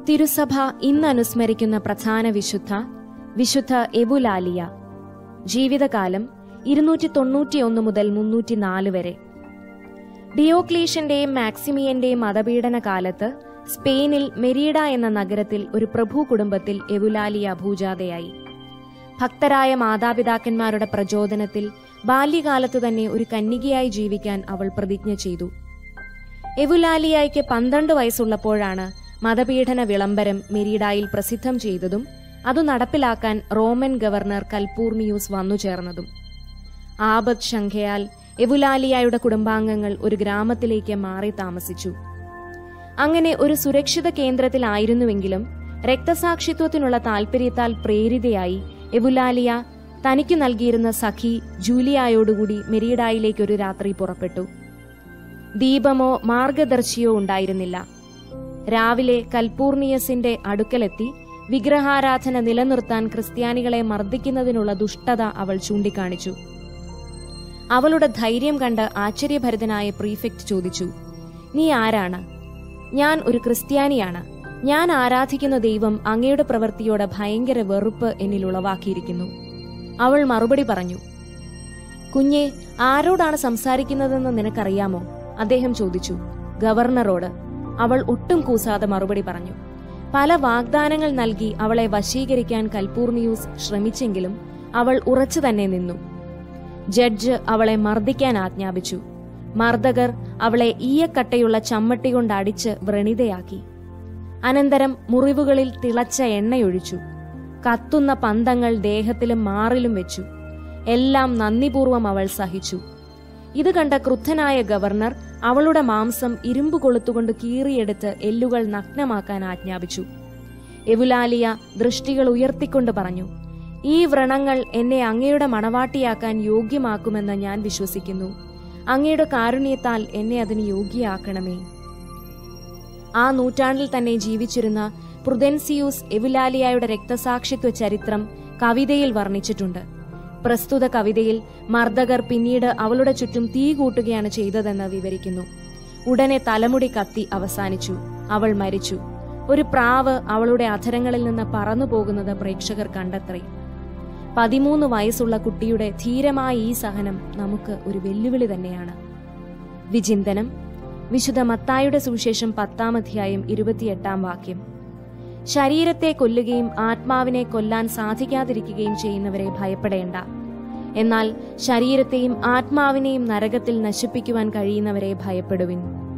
തിരുസഭ ഇന്ന് അനുസ്മരിക്കുന്ന പ്രധാന വിശുദ്ധ വിശുദ്ധ എബുലാലിയ ജീവിതകാലം ഇരുന്നൂറ്റി തൊണ്ണൂറ്റിയൊന്ന് മുതൽ മുന്നൂറ്റിനാല് വരെ ഡിയോക്ലീഷ്യന്റെയും മാക്സിമിയന്റെയും മതപീഡന കാലത്ത് സ്പെയിനിൽ മെരീഡ എന്ന നഗരത്തിൽ ഒരു പ്രഭു കുടുംബത്തിൽ എവുലാലിയ ഭൂജാതയായി ഭക്തരായ മാതാപിതാക്കന്മാരുടെ പ്രചോദനത്തിൽ ബാല്യകാലത്തു തന്നെ ഒരു കന്യകയായി ജീവിക്കാൻ അവൾ പ്രതിജ്ഞ ചെയ്തു എവുലാലിയായ്ക്ക് പന്ത്രണ്ട് വയസ്സുള്ളപ്പോഴാണ് മതപീഡന വിളംബരം മെരീഡായിൽ പ്രസിദ്ധം ചെയ്തതും അതു നടപ്പിലാക്കാൻ റോമൻ ഗവർണർ കൽപൂർണിയൂസ് വന്നു ചേർന്നതും ആബദ് ശങ്കയാൽ എവുലാലിയായുടെ കുടുംബാംഗങ്ങൾ ഒരു ഗ്രാമത്തിലേക്ക് മാറി താമസിച്ചു അങ്ങനെ ഒരു സുരക്ഷിത കേന്ദ്രത്തിലായിരുന്നുവെങ്കിലും രക്തസാക്ഷിത്വത്തിനുള്ള താൽപര്യത്താൽ പ്രേരിതയായി എവുലാലിയ തനിക്കു നൽകിയിരുന്ന സഖി ജൂലിയായോടുകൂടി മെരീഡായിലേക്ക് ഒരു രാത്രി പുറപ്പെട്ടു ദീപമോ മാർഗദർശിയോ ഉണ്ടായിരുന്നില്ല രാവിലെ കൽപൂർണിയസിന്റെ അടുക്കലെത്തി വിഗ്രഹാരാധന നിലനിർത്താൻ ക്രിസ്ത്യാനികളെ മർദ്ദിക്കുന്നതിനുള്ള ദുഷ്ടത അവൾ ചൂണ്ടിക്കാണിച്ചു അവളുടെ ധൈര്യം കണ്ട് ആശ്ചര്യഭരിതനായ പ്രീഫെക്ട് ചോദിച്ചു നീ ആരാണ് ഞാൻ ഒരു ക്രിസ്ത്യാനിയാണ് ഞാൻ ആരാധിക്കുന്ന ദൈവം അങ്ങയുടെ പ്രവൃത്തിയോട് ഭയങ്കര വെറുപ്പ് എന്നിൽ ഉളവാക്കിയിരിക്കുന്നു അവൾ മറുപടി പറഞ്ഞു കുഞ്ഞെ ആരോടാണ് സംസാരിക്കുന്നതെന്ന് നിനക്കറിയാമോ അദ്ദേഹം ചോദിച്ചു ഗവർണറോട് അവൾ ഒട്ടും കൂസാതെ മറുപടി പറഞ്ഞു പല വാഗ്ദാനങ്ങൾ നൽകി അവളെ വശീകരിക്കാൻ കൽപൂർണിയൂസ് ശ്രമിച്ചെങ്കിലും അവൾ ഉറച്ചു തന്നെ നിന്നു ജഡ്ജ് അവളെ മർദ്ദിക്കാൻ ആജ്ഞാപിച്ചു മർദ്ദകർ അവളെ ഈയക്കട്ടയുള്ള ചമ്മട്ടി കൊണ്ട് അടിച്ച് വ്രണിതയാക്കി അനന്തരം മുറിവുകളിൽ തിളച്ച എണ്ണയൊഴിച്ചു കത്തുന്ന പന്തങ്ങൾ ദേഹത്തിലും മാറിലും വെച്ചു എല്ലാം നന്ദിപൂർവം അവൾ സഹിച്ചു ഇത് കണ്ട ക്രുദ്ധനായ ഗവർണർ അവളുടെ മാംസം ഇരുമ്പ് കൊളുത്തുകൊണ്ട് കീറിയെടുത്ത് എല്ലുകൾ നഗ്നമാക്കാൻ ആജ്ഞാപിച്ചു എവുലാലിയ ദൃഷ്ടികൾ ഉയർത്തിക്കൊണ്ട് പറഞ്ഞു ഈ വ്രണങ്ങൾ എന്നെ അങ്ങയുടെ മണവാട്ടിയാക്കാൻ യോഗ്യമാക്കുമെന്ന് ഞാൻ വിശ്വസിക്കുന്നു അങ്ങയുടെ കാരുണ്യത്താൽ എന്നെ അതിന് യോഗ്യയാക്കണമേ ആ നൂറ്റാണ്ടിൽ തന്നെ ജീവിച്ചിരുന്ന പ്രുദൻസിയൂസ് എവുലാലിയായുടെ രക്തസാക്ഷിത്വ ചരിത്രം കവിതയിൽ വർണ്ണിച്ചിട്ടുണ്ട് പ്രസ്തുത കവിതയിൽ മർദ്ദകർ പിന്നീട് അവളുടെ ചുറ്റും തീ കൂട്ടുകയാണ് ചെയ്തതെന്ന് വിവരിക്കുന്നു ഉടനെ തലമുടി കത്തി അവസാനിച്ചു അവൾ മരിച്ചു ഒരു പ്രാവ് അവളുടെ അധരങ്ങളിൽ നിന്ന് പറന്നു പോകുന്നത് പ്രേക്ഷകർ കണ്ടത്രേ പതിമൂന്ന് വയസ്സുള്ള കുട്ടിയുടെ ധീരമായ ഈ സഹനം നമുക്ക് ഒരു വെല്ലുവിളി തന്നെയാണ് വിചിന്തനം വിശുദ്ധ മത്തായുടെ സുവിശേഷം പത്താം അധ്യായം ഇരുപത്തിയെട്ടാം വാക്യം ശരീരത്തെ കൊല്ലുകയും ആത്മാവിനെ കൊല്ലാൻ സാധിക്കാതിരിക്കുകയും ചെയ്യുന്നവരെ ഭയപ്പെടേണ്ട എന്നാൽ ശരീരത്തെയും ആത്മാവിനെയും നരകത്തിൽ നശിപ്പിക്കുവാൻ കഴിയുന്നവരെ ഭയപ്പെടുവിൻ